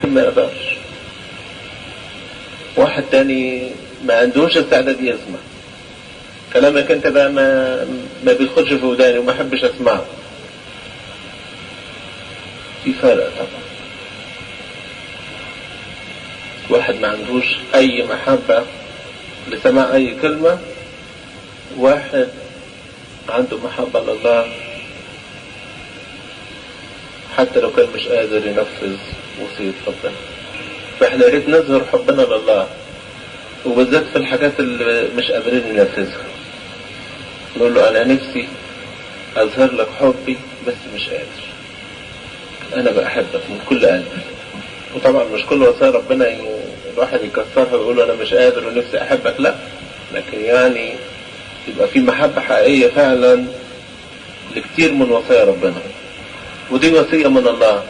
ما يقدرش واحد تاني ما عندوش استعداد يسمع كلامك انت بقى ما ما بيدخلش في وداني وما احبش اسمعه في فرق طبعا واحد ما عندوش اي محبة لسماع اي كلمة واحد عنده محبة لله حتى لو كان مش قادر ينفذ وصية ربنا فاحنا ريت نظهر حبنا لله وبالذات في الحاجات اللي مش قادرين ننفذها نقول له انا نفسي اظهر لك حبي بس مش قادر انا بحبك من كل قلبي وطبعا مش كل وصايا ربنا ي... الواحد يكسرها ويقول له انا مش قادر ونفسي احبك لا لكن يعني يبقى في محبة حقيقية فعلا لكتير من وصايا ربنا ودي وصية من الله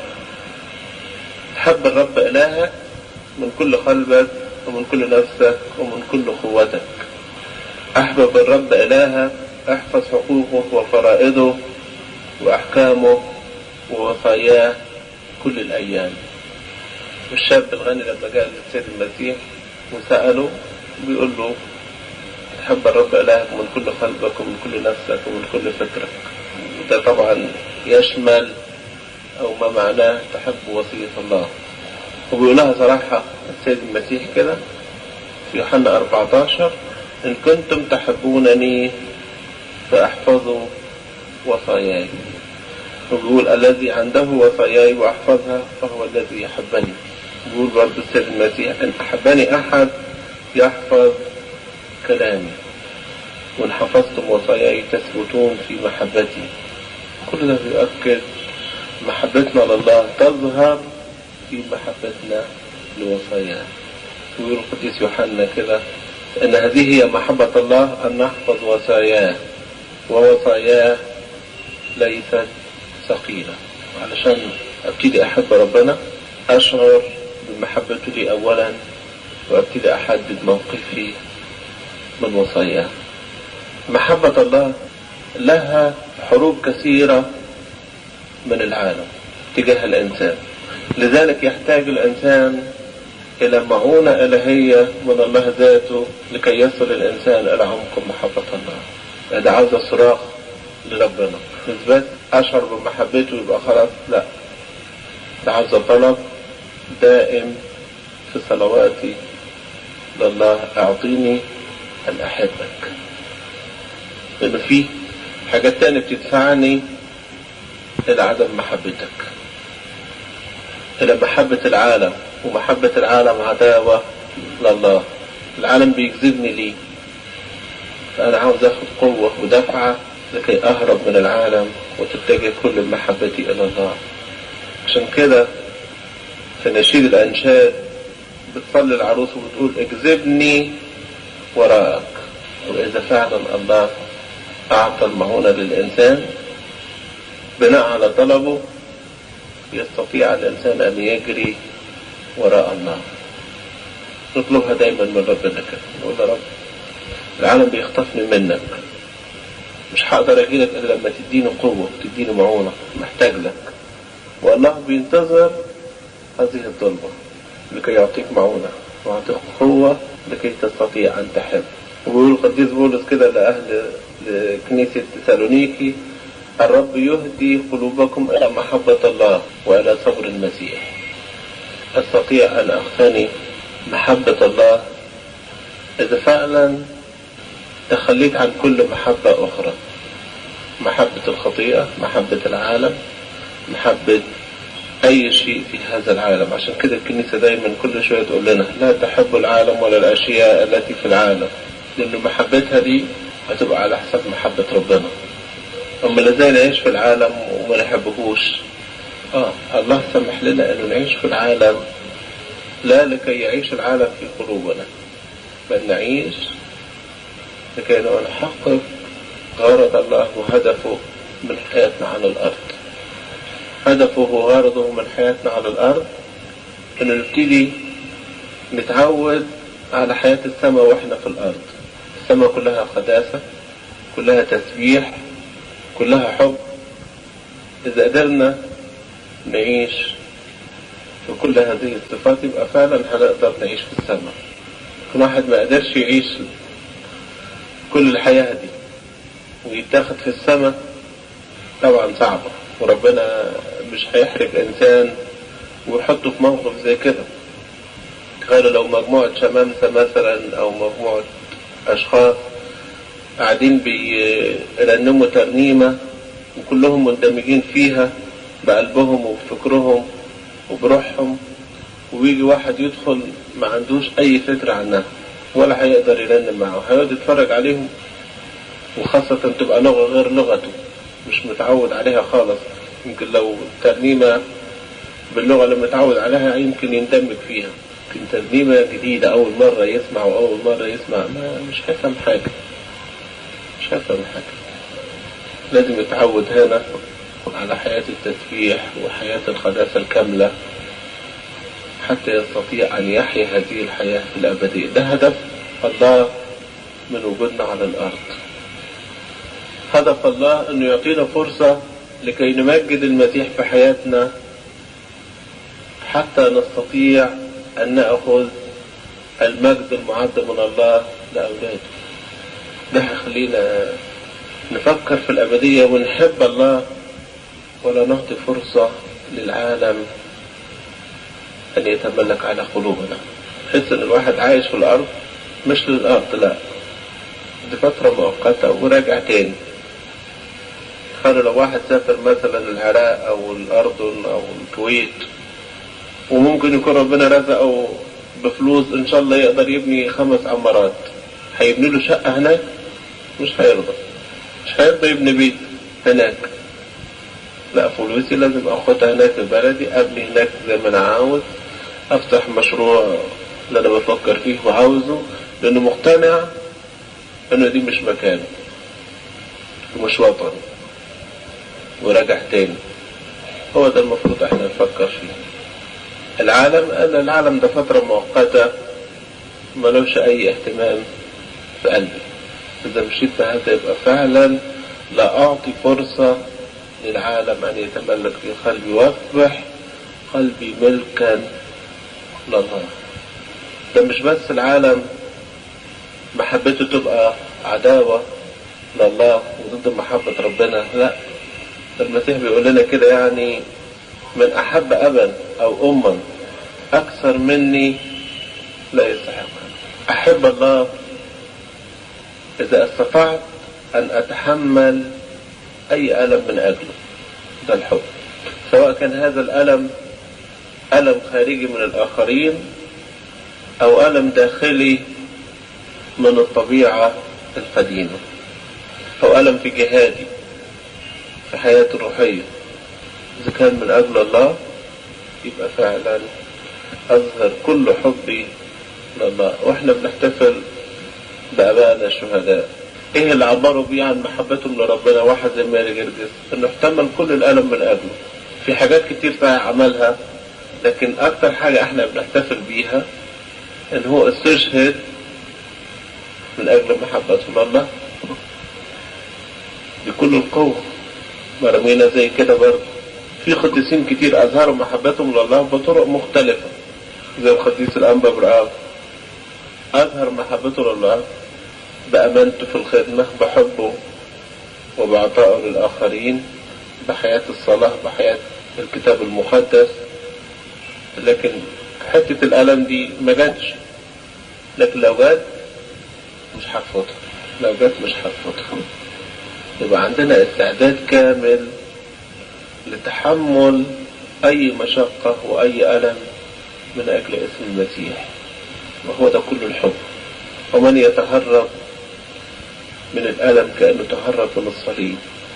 تحب الرب إلهك من كل قلبك ومن كل نفسك ومن كل قوتك أحبب الرب إلهك احفظ حقوقه وفرائضه وأحكامه ووصاياه كل الأيام والشاب الغني لما جاء للسيد المسيح وسأله بيقول له تحب الرب إلهك من كل قلبك ومن كل نفسك ومن كل فكرك ده طبعا يشمل أو ما معناه تحب وصية الله وبيقولها صراحة السيد المسيح كده في يوحنا 14 إن كنتم تحبونني فاحفظوا وصاياي وبيقول الذي عنده وصاياي وأحفظها فهو الذي يحبني بيقول برضه السيد المسيح إن أحبني أحد يحفظ كلامي وإن حفظتم وصاياي تثبتون في محبتي كل ده بيؤكد محبتنا لله تظهر في محبتنا لوصاياه ويقول القديس يوحنا كده ان هذه هي محبة الله ان نحفظ وصاياه ووصاياه ليست ثقيلة علشان ابتدي احب ربنا اشعر بمحبته لي اولا وابتدي احدد موقفي من وصاياه محبة الله لها حروب كثيرة من العالم تجاه الإنسان لذلك يحتاج الإنسان إلى معونة إلهية من الله ذاته لكي يصل الإنسان إلى عمق محبة الله ده عاوز صراخ لربنا مش بس أشعر بمحبته يبقى خلاص لا ده عاوز طلب دائم في صلواتي لله أعطيني أن أحبك لأن في حاجات تانية بتدفعني إلى عدم محبتك إلى محبة العالم ومحبة العالم عداوة لله العالم بيجذبني ليه فأنا عاوز أخد قوة ودفعة لكي أهرب من العالم وتتجه كل محبتي إلى الله عشان كده في نشيد الأنشاد بتصلي العروس وبتقول اجذبني وراءك وإذا فعلا الله أعطى المعونة للإنسان بناء على طلبه يستطيع الإنسان أن يجري وراء الله نطلبها دايما من ربنا كده نقول يا رب العالم بيخطفني منك مش هقدر اجي لك الا لما تديني قوه تديني معونه محتاج لك والله بينتظر هذه الطلبه لكي يعطيك معونه ويعطيك قوه لكي تستطيع ان تحب وبيقول القديس بولس كده لاهل لكنيسه تسالونيكي الرب يهدي قلوبكم الى محبه الله والى صبر المسيح استطيع ان اغتني محبه الله اذا فعلا تخليت عن كل محبة أخرى محبة الخطيئة محبة العالم محبة أي شيء في هذا العالم عشان كده الكنيسة دايما كل شوية تقول لنا لا تحب العالم ولا الأشياء التي في العالم لأن محبتها دي هتبقى على حسب محبة ربنا أما ازاي نعيش في العالم وما نحبهوش آه الله سمح لنا أنه نعيش في العالم لا لكي يعيش العالم في قلوبنا بل نعيش لكي نحقق غرض الله وهدفه من حياتنا على الأرض هدفه وغرضه من حياتنا على الأرض إنه نبتدي نتعود على حياة السماء وإحنا في الأرض السماء كلها قداسة كلها تسبيح كلها حب إذا قدرنا نعيش في كل هذه الصفات يبقى فعلا هنقدر نعيش في السماء كل واحد ما قدرش يعيش كل الحياة دي ويتاخد في السماء طبعا صعبة وربنا مش هيحرج إنسان ويحطه في موقف زي كده تخيلوا لو مجموعة شمامسة مثلا أو مجموعة أشخاص قاعدين بيرنموا ترنيمة وكلهم مندمجين فيها بقلبهم وبفكرهم وبروحهم ويجي واحد يدخل ما عندوش أي فكرة عنها ولا هيقدر يرنم معه هيقعد يتفرج عليهم وخاصة تبقى لغة غير لغته مش متعود عليها خالص يمكن لو ترنيمة باللغة اللي متعود عليها يمكن يندمج فيها يمكن ترنيمة جديدة أول مرة يسمع وأول مرة يسمع ما مش هيفهم حاجة مش هيفهم حاجة لازم يتعود هنا على حياة التسبيح وحياة القداسة الكاملة حتى يستطيع أن يحيا هذه الحياة في الأبدية ده هدف الله من وجودنا على الأرض هدف الله أنه يعطينا فرصة لكي نمجد المسيح في حياتنا حتى نستطيع أن نأخذ المجد المعد من الله لأولاده ده هيخلينا نفكر في الأبدية ونحب الله ولا نعطي فرصة للعالم أن يتملك على قلوبنا حس أن الواحد عايش في الأرض مش للأرض لا دي فترة مؤقتة وراجع تاني تخيل لو واحد سافر مثلا العراق أو الأردن أو الكويت وممكن يكون ربنا رزقه بفلوس إن شاء الله يقدر يبني خمس عمارات هيبني له شقة هناك مش هيرضى مش هيرضى يبني بيت هناك لا فلوسي لازم اخدها هناك في بلدي ابني هناك زي ما انا عاوز افتح مشروع اللي انا بفكر فيه وعاوزه لانه مقتنع انه دي مش مكانه ومش وطني وراجع تاني هو ده المفروض احنا نفكر فيه العالم انا العالم ده فترة مؤقتة ملوش اي اهتمام في قلبي اذا مشيت في هذا يبقى فعلا لا اعطي فرصة للعالم أن يتملك في قلبي وأصبح قلبي ملكا لله ده مش بس العالم محبته تبقى عداوة لله وضد محبة ربنا لا المسيح بيقول لنا كده يعني من أحب أبا أو أما أكثر مني لا يستحق أحب الله إذا استطعت أن أتحمل أي ألم من أجله ده الحب سواء كان هذا الألم ألم خارجي من الآخرين أو ألم داخلي من الطبيعة القديمة أو ألم في جهادي في حياتي الروحية إذا كان من أجل الله يبقى فعلا أظهر كل حبي لله وإحنا بنحتفل بآبائنا الشهداء ايه اللي عبروا بيه عن محبتهم لربنا واحد زي ماري جرجس انه احتمل كل الالم من اجله في حاجات كتير صحيح عملها لكن اكتر حاجة احنا بنحتفل بيها ان هو استشهد من اجل محبته لله بكل القوة مرمينا زي كده برضه في قديسين كتير اظهروا محبتهم لله بطرق مختلفة زي القديس الانبا برعاو اظهر محبته لله بأمانته في الخدمة بحبه وبعطائه للآخرين بحياة الصلاة بحياة الكتاب المقدس لكن حتة الألم دي ما جاتش لكن لو جات مش هرفضها لو جات مش هرفضها يبقى عندنا استعداد كامل لتحمل أي مشقة وأي ألم من أجل اسم المسيح وهو ده كل الحب ومن يتهرب من الألم كأنه تهرب من الصليب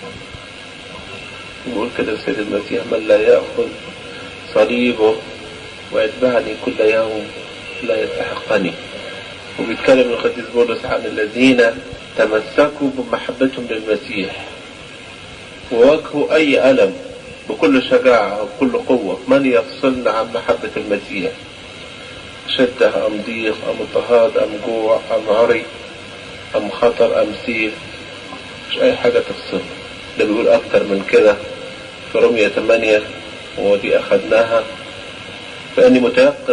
يقول كده السيد المسيح من لا يأخذ صليبه ويتبعني كل يوم لا يستحقني وبيتكلم القديس بولس عن الذين تمسكوا بمحبتهم للمسيح وواجهوا أي ألم بكل شجاعة وبكل قوة من يفصلنا عن محبة المسيح شدة أم ضيق أم اضطهاد أم جوع أم عري أم خطر أم سيف مش أي حاجة تفصل ده بيقول أكتر من كده في رمية 8 ودي أخدناها فاني متيقن